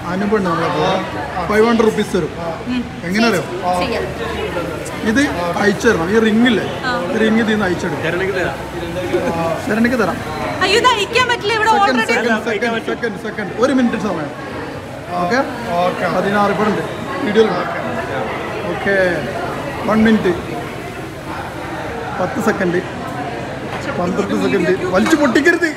അനുപെണ്ണ് നമ്മളെ five hundred rupees തരും എങ്ങനെ അറിയോ ചെയ്യാം ഇത് അയച്ചു തരണം ഈ റിങ്ങില്ലേ ഈ റിങ് ഇതിൽ നിന്ന് അയച്ചെടുക്കും ശരണിക്ക് തരാം അയ്യോ ഇത് അയക്കാൻ പറ്റില്ല ഇവിടെ second already second second second second ഒരു മിനിറ്റ് സമയം ഓക്കെ പതിനാറ് ഇപ്പോൾ ഉണ്ട് വീഡിയോയിൽ ഓക്കെ വൺ മിനിറ്റ് പത്ത് സെക്കൻഡ് പന്ത്രണ്ട് സെക്കൻഡ് വലിച്ചു പൊട്ടിക്കരുത്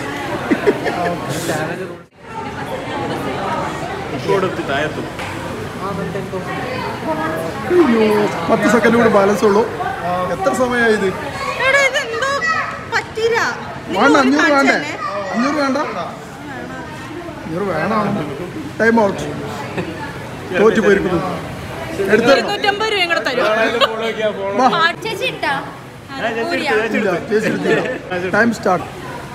അയ്യോ പത്ത് സെക്കൻഡ് കൂടി ബാലൻസ് ഉള്ളൂ എത്ര സമയമായി ഇത് എടാ ഇതെന്തോ പറ്റില്ല നീ വേണ്ട ഒരു അഞ്ഞൂറ് കാണിച്ച് വേണ്ടേ തന്നെ. അഞ്ഞൂറ് വേണ്ട അഞ്ഞൂറ് വേണം ടൈം ഔട്ട് തോറ്റു പോയിരിക്കുന്നു എടുത്തു ഇരുന്നൂറ്റമ്പത് രൂപയും കൂടെ തരും വാ ചേച്ചി ഇട്ടാ ഊരിയാ? ഇല്ല ചേച്ചി ടൈം സ്റ്റാർട്ട്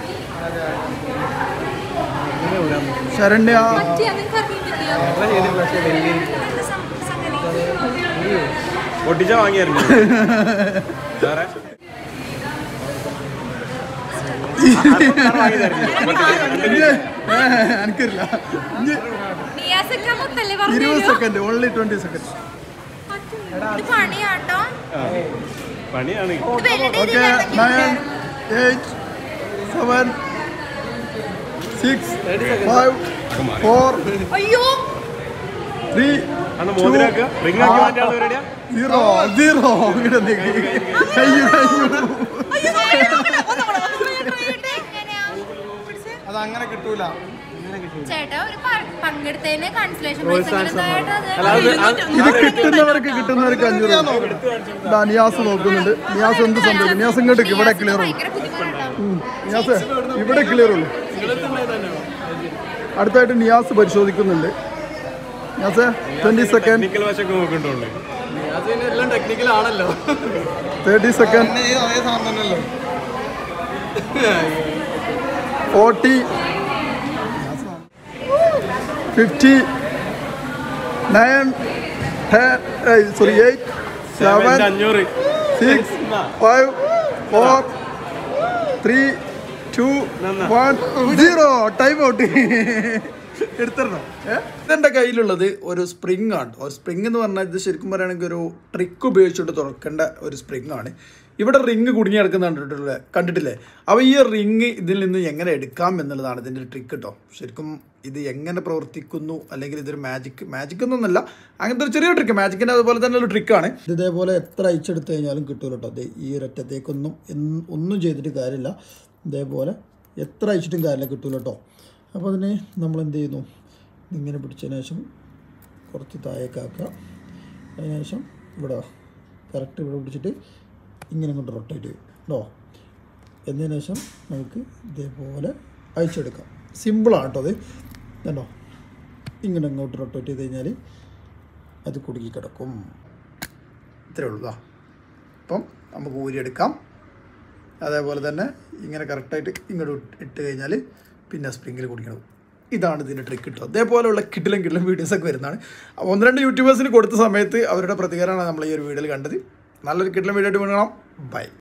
ശരണ്യ പറ്റിയാ? നിനക്ക് അറിയാൻ പറ്റിയോ? പൊട്ടിച്ച വാങ്ങിയായിരുന്നു വേറെ എനിക്കില്ല നിയാസൊക്കെ മുത്തല്ലേ പറഞ്ഞു ഇരുപത് തരുമോ? സെക്കൻഡ് ഓൺലി ട്വന്റി സെക്കൻഡ് ഇത് പണിയാട്ടോ പണിയാണ് ഇത് വലുത് ഓക്കെ ഇതിലാണെങ്കിൽ nine eight seven six five four അയ്യോ ത്രീ അന്ന് മോതിരാക്കുക റിംഗ് ആക്കി മാറ്റാൻ റെഡിയാ സീറോ സീറോ ഇങ്ങനെ നിക്ക്. അയ്യോ അയ്യോ അയ്യോ നോക്കട്ടെ, നോക്കട്ടെ. ഒന്നും കൂടെ, ഒന്നും കൂടെ. എങ്ങനെയാ? അത് അങ്ങനെ കിട്ടൂല ചേട്ടാ ഒരു പ- പങ്കെടുത്തതിന് കൺസലേഷൻ പൈസ ഇതായിട്ട് അത് ഇത് കിട്ടുന്നവർക്ക് കിട്ടുന്നവർക്ക് അഞ്ഞൂറ് ദാ നിയാസ് നോക്കുന്നുണ്ട് നിയാസ് എന്ത് സംഭവിക്കും നിയാസ് ഇങ്ങോട്ട് നിക്ക്, ഇവിടെ ക്ലിയർ ഉള്ളൂ ഭയങ്കര ബുദ്ധിമുട്ടുണ്ടാവും ഉം. നിയാസ് ഇവിടെ ക്ലിയർ ഉള്ളൂ അടുത്തായിട്ട് നിയാസ് പരിശോധിക്കുന്നുണ്ട് നിയാസ് ട്വന്റി സെക്കൻഡ് ടെക്നിക്കൽ വശമൊക്കെ നോക്കണ്ടുള്ളൂ എല്ലാം ടെക്നിക്കൽ ആണല്ലോ തേർട്ടി സെക്കൻഡ് പിന്നെ ഈ അതേ സാധനം തന്നെയല്ലോ forty fifty nine ten sorry eight seven അഞ്ഞൂറ് six five four three two one zero time out എടുത്തിരണം ഇതെൻ്റെ കയ്യിലുള്ളത് ഒരു സ്പ്രിങ് ആണ് ഒരു സ്പ്രിങ് എന്ന് പറഞ്ഞാൽ ഇത് ശരിക്കും പറയുകയാണെങ്കിൽ ഒരു ട്രിക്ക് ഉപയോഗിച്ചുകൊണ്ട് തുറക്കേണ്ട ഒരു സ്പ്രിങ് ആണ് ഇവിടെ റിങ് കുടുങ്ങി കിടക്കുന്ന കണ്ടിട്ടില്ലേ കണ്ടിട്ടില്ലേ അപ്പോൾ ഈ റിങ് ഇതിൽ നിന്ന് എങ്ങനെ എടുക്കാം എന്നുള്ളതാണ് ഇതിൻ്റെ ട്രിക്ക് കേട്ടോ ശരിക്കും ഇത് എങ്ങനെ പ്രവർത്തിക്കുന്നു അല്ലെങ്കിൽ ഇതൊരു മാജിക് മാജിക് എന്നൊന്നല്ല അങ്ങനത്തെ ഒരു ചെറിയ ട്രിക്ക് മാജിക്കിൻ്റെ അതുപോലെ തന്നെ ഒരു ട്രിക്കാണ് ഇതേപോലെ എത്ര അയച്ചെടുത്ത് കഴിഞ്ഞാലും കിട്ടൂല കേട്ടോ അത് ഈ ഒരറ്റത്തേക്കൊന്നും എന്ന് ഒന്നും ചെയ്തിട്ട് കാര്യമില്ല ഇതേപോലെ എത്ര അയച്ചിട്ടും കാര്യമില്ല കിട്ടൂല കേട്ടോ അപ്പോൾ അതിനെ നമ്മൾ എന്ത് ചെയ്യുന്നു ഇങ്ങനെ പിടിച്ചതിന് ശേഷം കുറച്ച് താഴേക്കാക്കുക അതിന് ശേഷം ഇവിടെ കറക്റ്റ് ഇവിടെ പിടിച്ചിട്ട് ഇങ്ങനെ കൊണ്ട് റൊട്ടേറ്റ് ചെയ്യും കേട്ടോ എന്നതിന് ശേഷം നമുക്ക് ഇതേപോലെ അയച്ചെടുക്കാം സിമ്പിളാണ് കേട്ടോ അത് കണ്ടോ ഇങ്ങനെ അങ്ങോട്ട് റൊട്ടേറ്റ് ചെയ്ത് കഴിഞ്ഞാൽ അത് കുടുങ്ങി കിടക്കും ഇത്രേ ഉള്ളൂ ദാ അപ്പം നമുക്ക് ഊരിയെടുക്കാം അതേപോലെ തന്നെ ഇങ്ങനെ കറക്റ്റായിട്ട് ഇങ്ങോട്ട് ഇട്ട് ഇട്ട് കഴിഞ്ഞാൽ പിന്നെ സ്പ്രിങ്ങിൽ കുടിക്കണം ഇതാണ് ഇതിൻ്റെ ട്രിക്ക് കിട്ടുക അതേപോലെയുള്ള കിട്ടിലും കിട്ടിലും വീഡിയോസൊക്കെ വരുന്നതാണ് അപ്പോൾ ഒന്ന് രണ്ട് യൂട്യൂബേഴ്സിന് കൊടുത്ത സമയത്ത് അവരുടെ പ്രതികരണമാണ് നമ്മൾ ഈ ഒരു വീഡിയോയിൽ കണ്ടത് നല്ലൊരു കിട്ടിലും വീഡിയോ ആയിട്ട് വീണണം ബൈ